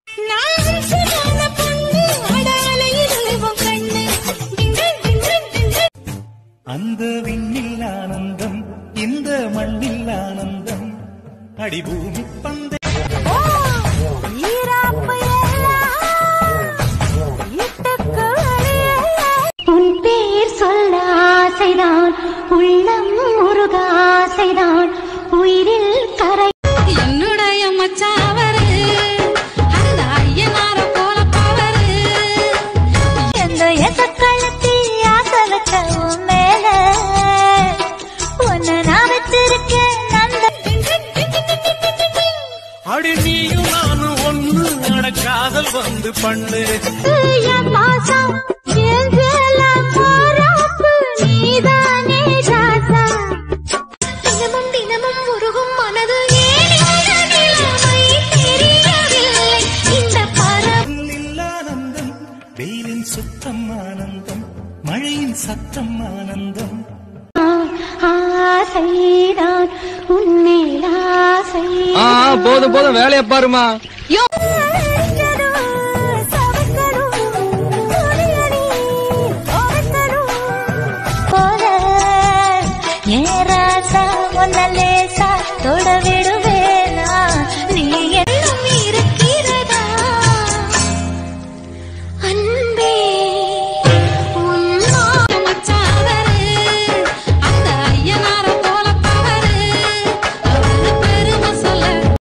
அந்த விண்ணில் ஆனந்தம் இந்த மண்ணில் ஆனந்தம் அடிபூமி பந்தை உன் பேர் சொல்ல ஆசைதான் உள்ளம் முருக ஆசைதான் உயிரில் கரை என்னுடைய மச்சான் அவரு அந்த ஐயனார போல பவரு எந்த எசக்களத்தி ஆசை வச்ச உன் மேல உன்னை நான் வச்சிருக்கேன் அந்த அடி நீயும் நானும் ஒண்ணு அட காதல் வந்து பண்ணு என் பாசம் என் ஜேல போறாப்பு நீதானே ராசா தினமும் தினமும் உருகும் மனது ஏன் இந்த நிலைமை தெரியவில்லை இந்த பரம் சொல்லில் ஆனந்தம் வெயிலின் சுத்தம் ஆனந்தம் மழையின் சத்தம் ஆனந்தம் ஆசைதான் உன்மேல் ஆசை ஆ போதும் போதும் வேலையை பாருமா